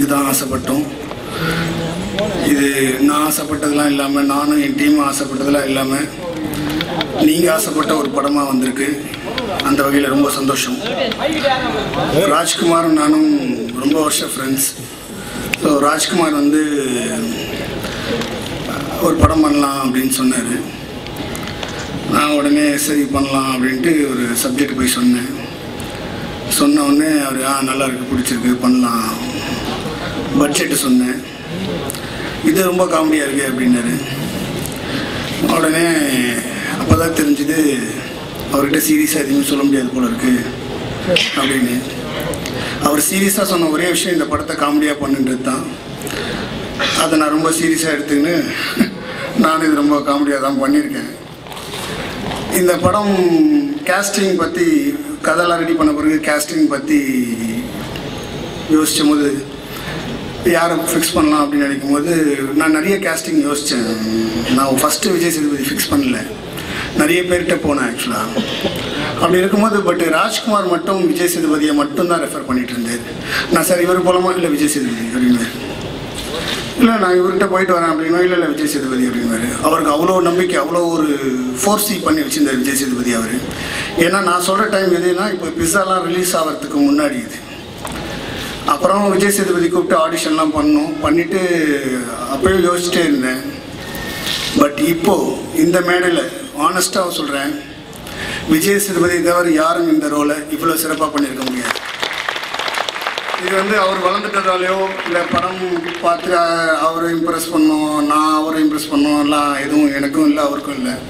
தான் ஆசைப்பட்டோம் இது நான் ஆசைப்பட்டதெல்லாம் இல்லாமல் நானும் என் டீம் ஆசைப்பட்டதெல்லாம் இல்லாமல் நீங்கள் ஆசைப்பட்ட ஒரு படமாக வந்திருக்கு அந்த வகையில் ரொம்ப சந்தோஷம் ராஜ்குமாரும் நானும் ரொம்ப வருஷம் ஃப்ரெண்ட்ஸ் ஸோ ராஜ்குமார் வந்து ஒரு படம் பண்ணலாம் அப்படின்னு சொன்னார் நான் உடனே சரி பண்ணலாம் அப்படின்ட்டு ஒரு சப்ஜெக்ட் போய் சொன்னேன் சொன்ன உடனே அவர் ஆ நல்லா இருக்கு பிடிச்சிருக்கு பண்ணலாம் பட்ஜெட்டு சொன்னேன் இது ரொம்ப காமெடியாக இருக்கு அப்படின்னாரு உடனே அப்போ தான் தெரிஞ்சுது அவர்கிட்ட சீரியஸாக எதுவுமே சொல்ல முடியாது போல இருக்கு அப்படின்னு அவர் சீரியஸாக சொன்ன ஒரே விஷயம் இந்த படத்தை காமெடியாக பண்ணுன்றது தான் அதை நான் ரொம்ப சீரியஸாக எடுத்துக்கின்னு நானும் இது ரொம்ப காமெடியாக தான் பண்ணியிருக்கேன் இந்த படம் கேஸ்டிங் பற்றி கதைலாம் ரெடி பண்ண பிறகு கேஸ்டிங் பற்றி யோசிச்சும் போது யாரை ஃபிக்ஸ் பண்ணலாம் அப்படின்னு நினைக்கும் போது நான் நிறைய கேஸ்டிங் யோசித்தேன் நான் ஃபஸ்ட்டு விஜய் சேதுபதி ஃபிக்ஸ் பண்ணல நிறைய பேர்கிட்ட போனேன் ஆக்சுவலாக அப்படி இருக்கும்போது பட் ராஜ்குமார் மட்டும் விஜய் சேதுபதியை மட்டும் தான் ரெஃபர் பண்ணிட்டு இருந்தேன் நான் சார் இவர் போலமா இல்லை விஜய் சேதுபதி அப்படின்னு இல்லை நான் இவர்கிட்ட போயிட்டு வரேன் அப்படின்னா இல்லை இல்லை விஜய் சேதுபதி அப்படின்னாரு அவருக்கு அவ்வளோ நம்பிக்கை அவ்வளோ ஒரு ஃபோர்ஸி பண்ணி வச்சிருந்தார் விஜய் சேதுபதி அவர் ஏன்னா நான் சொல்கிற டைம் எதுனா இப்போ பிஸாலாம் ரிலீஸ் ஆகிறதுக்கு முன்னாடி இது அப்புறம் விஜய் சேதுபதி கூப்பிட்டு ஆடிஷன்லாம் பண்ணோம் பண்ணிவிட்டு அப்போயும் யோசிச்சிட்டே இருந்தேன் பட் இப்போ இந்த மேடையில் ஆனஸ்ட்டாக சொல்கிறேன் விஜய் சேதுபதி தவிர யாரும் இந்த ரோலை இவ்வளோ சிறப்பாக பண்ணியிருக்க முடியாது இது வந்து அவர் வளர்ந்துட்டதாலேயோ இல்லை படம் பார்த்து அஹ், அவரை இம்ப்ரெஸ் பண்ணோம் நான் அவரை இம்ப்ரெஸ் பண்ணோம்லாம் எதுவும் எனக்கும் இல்லை அவருக்கும் இல்லை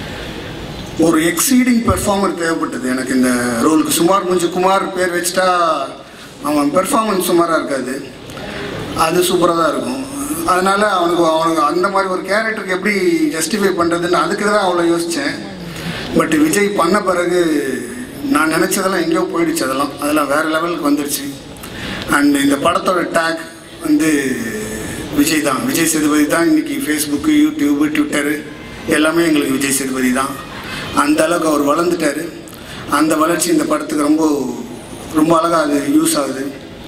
ஒரு எக்ஸீடிங் பெர்ஃபார்மர் தேவைப்பட்டது எனக்கு இந்த ரோலுக்கு சுமார் முஞ்சு குமார் பேர் வச்சுட்டா அவன் பெர்ஃபார்மன்ஸ் சுமாராக இருக்காது அது சூப்பராக தான் இருக்கும் அதனால் அவனுக்கு அவனுக்கு அந்த மாதிரி ஒரு கேரக்டருக்கு எப்படி ஜஸ்டிஃபை பண்ணுறதுன்னு அதுக்கு தான் அவ்வளோ யோசித்தேன் பட் விஜய் பண்ண பிறகு நான் நினச்சதெல்லாம் எங்கேயோ போயிடுச்சு அதெல்லாம் அதெல்லாம் வேறு லெவலுக்கு வந்துடுச்சு அண்ட் இந்த படத்தோட டேக் வந்து விஜய் தான் விஜய் சேதுபதி தான் இன்றைக்கி ஃபேஸ்புக்கு யூடியூப்பு ட்விட்டரு எல்லாமே எங்களுக்கு விஜய் சேதுபதி தான் அந்த அளவுக்கு அவர் வளர்ந்துட்டாரு அந்த வளர்ச்சி இந்த படத்துக்கு ரொம்ப ரொம்ப அழகாக அது யூஸ் ஆகுது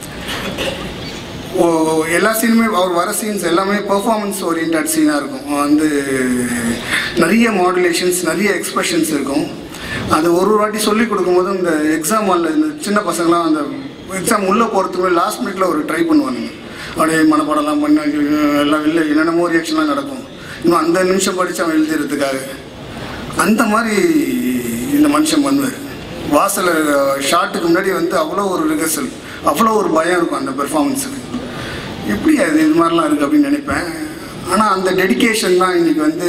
ஓ எல்லா சீனுமே அவர் வர சீன்ஸ் எல்லாமே பெர்ஃபார்மன்ஸ் ஓரியன்ட் சீனாக இருக்கும் வந்து நிறைய மாடுலேஷன்ஸ் நிறைய எக்ஸ்பிரஷன்ஸ் இருக்கும் அது ஒரு ஒரு வாட்டி சொல்லி கொடுக்கும்போது இந்த எக்ஸாம் ஹாலில் இந்த சின்ன பசங்களாம் அந்த எக்ஸாம் உள்ளே போகிறதுக்கு லாஸ்ட் மினிட்ல ஒரு ட்ரை பண்ணுவானுங்க அப்படியே மனப்பாடம்லாம் பண்ணி ஐயோ, எல்லாம் இல்லை என்னென்னமோ ரியாக்ஷன்லாம் நடக்கும் இன்னும் அந்த நிமிஷம் படித்து அவன் எழுதுறதுக்காக அந்த மாதிரி இந்த மனுஷன் பண்ணுவார் வாசல் ஷாட்டுக்கு முன்னாடி வந்து அவ்வளோ ஒரு ரிஹர்சல் அவ்வளோ ஒரு பயம் இருக்கும் அந்த பெர்ஃபார்மன்ஸுக்கு எப்படி அது இது மாதிரிலாம் இருக்குது அப்படின்னு நினைப்பேன் ஆனால் அந்த டெடிகேஷன் தான் இன்னைக்கு வந்து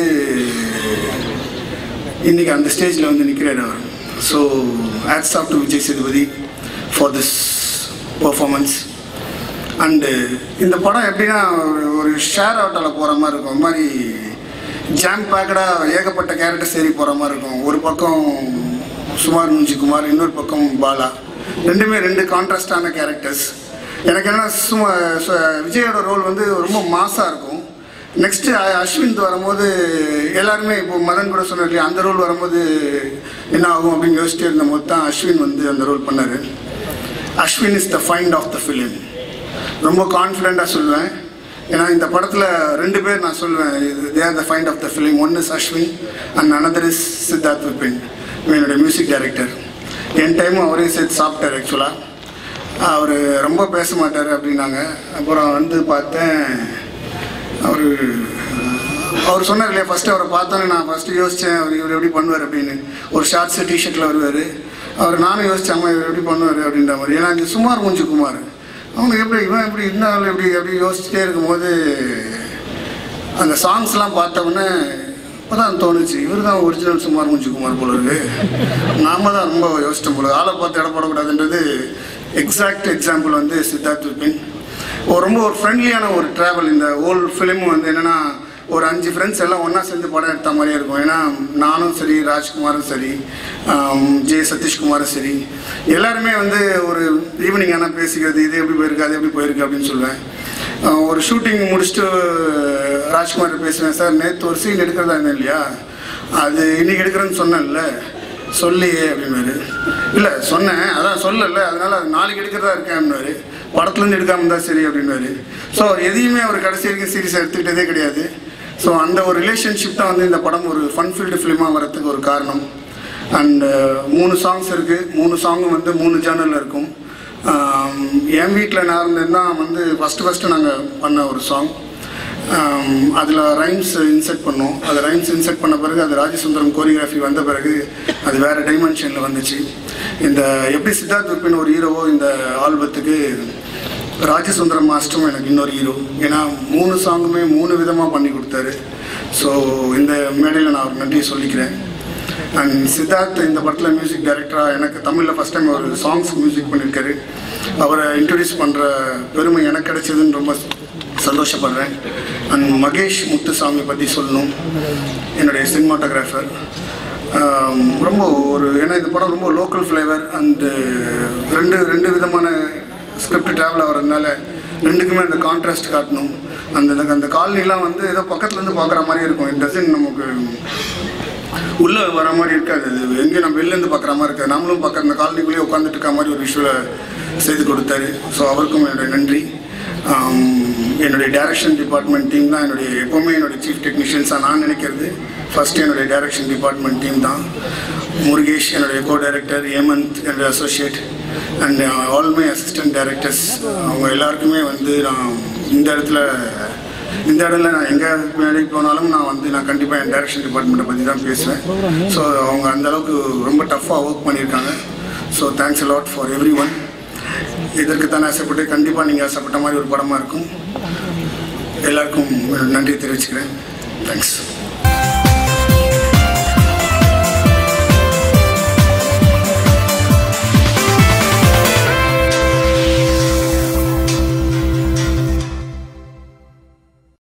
இன்னைக்கு அந்த ஸ்டேஜில் வந்து நிற்கிறார் அவர் so hats off to Vijay Sethupathi for this performance and இந்த படம் எப்படின்னா ஒரு- ஒரு ஷேர் ஆட்டோவில் போகிற மாதிரி இருக்கும் ஒரு மாதிரி ஜாம் பேக்கடாக ஏகப்பட்ட கேரக்டர் சேரி போகிற மாதிரி இருக்கும் ஒரு பக்கம் சுமார் முஞ்சி குமார் இன்னொரு பக்கம் பாலா ரெண்டுமே ரெண்டு கான்ட்ராஸ்டான கேரக்டர்ஸ் எனக்கு என்ன சும்மா சு- விஜயோட ரோல் வந்து ரொம்ப மாசாக இருக்கும் நெக்ஸ்ட்டு அஸ்வின் வரும்போது எல்லாருமே இப்போ மதன் கூட சொன்னார் இல்லையா அந்த ரோல் வரும்போது என்ன ஆகும் அப்படின்னு யோசிச்சுட்டே இருந்தபோது தான் அஸ்வின் வந்து அந்த ரோல் பண்ணார் Ashwin is the find of the film ரொம்ப கான்ஃபிடெண்ட்டாக சொல்லுவேன் ஏன்னா இந்த படத்தில் ரெண்டு பேர் நான் சொல்லுவேன் they are the find of the film one is Ashwin and another is Siddharth Vipin என்னுடைய மியூசிக் டைரக்டர் என் டைமும் அவரே சேர்த்து சாப்பிட்டார் ஆக்சுவலாக அவர் ரொம்ப பேச மாட்டார் அப்படின்னாங்க அப்புறம் வந்து பார்த்தேன் அவர் அவர் சொன்னார் இல்லையா ஃபஸ்ட்டு அவரை பார்த்தோன்னே நான் ஃபஸ்ட்டு யோசித்தேன் அவர் இவர் எப்படி பண்ணுவார் அப்படின்னு ஒரு ஷார்ட்ஸ் டிஷர்ட்டில் வருவார் அவர் நானும் யோசிச்சேன் அம்மா இவர் எப்படி பண்ணுவார் அப்படின்ற மாதிரி ஏன்னா இந்த சுமார் மூஞ்சி குமார் அவனுக்கு எப்படி இவன் எப்படி இருந்தாலும் எப்படி எப்படி யோசிச்சுட்டே இருக்கும்போது அந்த சாங்ஸ்லாம் பார்த்த உடனே இப்போ தான் தோணுச்சு இவர் தான் ஒரிஜினல் சுமார் மூஞ்சி குமார் போல இருக்கு நாம தான் ரொம்ப யோசிச்சோம் போல ஆளை பார்த்து இடப்படக்கூடாதுன்றது எக்ஸாக்ட் எக்ஸாம்பிள் வந்து சித்தார்த் விபின் ஒரு ரொம்ப ஒரு ஃப்ரெண்ட்லியான ஒரு ட்ராவல் இந்த ஓல்டு ஃபிலிம் வந்து என்னென்னா ஒரு அஞ்சு ஃப்ரெண்ட்ஸ் எல்லாம் ஒன்றா சேர்ந்து படம் எடுத்த மாதிரியே இருக்கும் ஏன்னா நானும் சரி ராஜ்குமாரும் சரி ஆம், ஜே சதீஷ்குமாரும் சரி எல்லாருமே வந்து ஒரு ஈவினிங் ஆனால் பேசிக்கிறது இது எப்படி போயிருக்கு அது எப்படி போயிருக்கு அப்படின்னு சொல்லுவேன் ஆஹ், ஒரு ஷூட்டிங் முடிச்சுட்டு ராஜ்குமார் பேசுவேன் சார் நேற்று ஒரு சீன் எடுக்கிறதா இருந்தேன் இல்லையா அது இன்னைக்கு எடுக்கிறேன்னு சொன்னேன்ல சொல்லியே அப்படின்னாரு இல்லை சொன்னேன் அதான் சொல்லல அதனால அது நாளைக்கு எடுக்கிறதா இருக்கேன் அப்படின்னாரு படத்துலேருந்து எடுக்காமல் இருந்தால் சரி அப்படின்வாரு ஸோ எதையுமே அவர் கடைசி வரைக்கும் சீரியஸாக எடுத்துக்கிட்டதே கிடையாது ஸோ அந்த ஒரு ரிலேஷன்ஷிப் தான் வந்து இந்த படம் ஒரு ஃபன் ஃபீல்டு ஃபிலிமாக வரதுக்கு ஒரு காரணம் அண்ட் மூணு சாங்ஸ் இருக்குது மூணு சாங்கும் வந்து மூணு ஜேர்னலில் இருக்கும் ஆம், என் வீட்டில் நான் இருந்தேன்னா வந்து ஃபஸ்ட்டு ஃபஸ்ட்டு நாங்கள் பண்ண ஒரு சாங் அதில் ரைம்ஸ் இன்செர்ட் பண்ணோம் அது ரைம்ஸ் இன்செர்ட் பண்ண பிறகு அது ராஜசுந்தரம் கோரியோகிராஃபி வந்த பிறகு அது வேறு டைமென்ஷனில் வந்துச்சு இந்த எப்படி சித்தார்த் உப்பின் ஒரு ஹீரோவோ இந்த ஆல்பத்துக்கு ராஜசுந்தரம் மாஸ்டரும் எனக்கு இன்னொரு ஹீரோ ஏன்னா மூணு சாங்குமே மூணு விதமாக பண்ணி கொடுத்தாரு ஸோ இந்த மேடையில் நான் ஒரு நன்றியை சொல்லிக்கிறேன் அண்ட் சித்தார்த் இந்த படத்தில் மியூசிக் டைரக்டராக எனக்கு தமிழில் ஃபஸ்ட் டைம் ஒரு சாங்ஸ் மியூசிக் பண்ணியிருக்காரு அவரை இன்ட்ரடியூஸ் பண்ணுற பெருமை எனக்கு கிடைச்சதுன்னு ரொம்ப சந்தோஷப்படுறேன் அண்ட் மகேஷ் முத்துசாமி பற்றி சொல்லணும் என்னுடைய சினிமாட்டோகிராஃபர் ரொம்ப ஒரு ஏன்னா இந்த படம் ரொம்ப லோக்கல் ஃப்ளேவர் அண்டு ரெண்டு ரெண்டு விதமான ஸ்கிரிப்ட் ட்ராவல் ஆகிறதுனால ரெண்டுக்குமே அந்த கான்ட்ராஸ்ட் காட்டணும் அந்த அந்த காலனிலாம் வந்து ஏதோ பக்கத்துலேருந்து பார்க்குற மாதிரி இருக்கும் இட் டசன் நமக்கு உள்ளே வர மாதிரி இருக்காது அது எங்கே நம்ம வெளிலேருந்து பார்க்குற மாதிரி இருக்காது நம்மளும் பார்க்குற அந்த காலனிக்குள்ளேயே உட்காந்துட்டு இருக்க மாதிரி ஒரு விஷுவலை செய்து கொடுத்தாரு ஸோ அவருக்கும் என்னுடைய நன்றி ஆம், என்னுடைய டைரக்ஷன் டிபார்ட்மெண்ட் டீம் தான் என்னுடைய எப்போவுமே என்னுடைய சீஃப் டெக்னீஷியன்ஸாக நான் நினைக்கிறது ஃபர்ஸ்ட் என்னுடைய டைரக்ஷன் டிபார்ட்மெண்ட் டீம் தான் முருகேஷ் என்னுடைய கோ டைரக்டர் ஹேமந்த் என்னுடைய associate and all my assistant directors அவங்க எல்லாருக்குமே வந்து நான் இந்த இடத்துல இந்த இடத்துல நான் எங்கே வேலைக்கு போனாலும் நான் வந்து நான் கண்டிப்பாக என் டைரக்ஷன் டிபார்ட்மெண்ட்டை பற்றி தான் பேசுவேன் ஸோ அவங்க அந்த அளவுக்கு ரொம்ப டஃப்பாக ஒர்க் பண்ணியிருக்காங்க so thanks lot for everyone இதற்கு தான் ஆசைப்பட்டு கண்டிப்பாக நீங்கள் ஆசைப்பட்ட மாதிரி ஒரு படமாக இருக்கும் எல்லாருக்கும் நன்றி தெரிவிச்சுக்கிறேன் தேங்க்ஸ்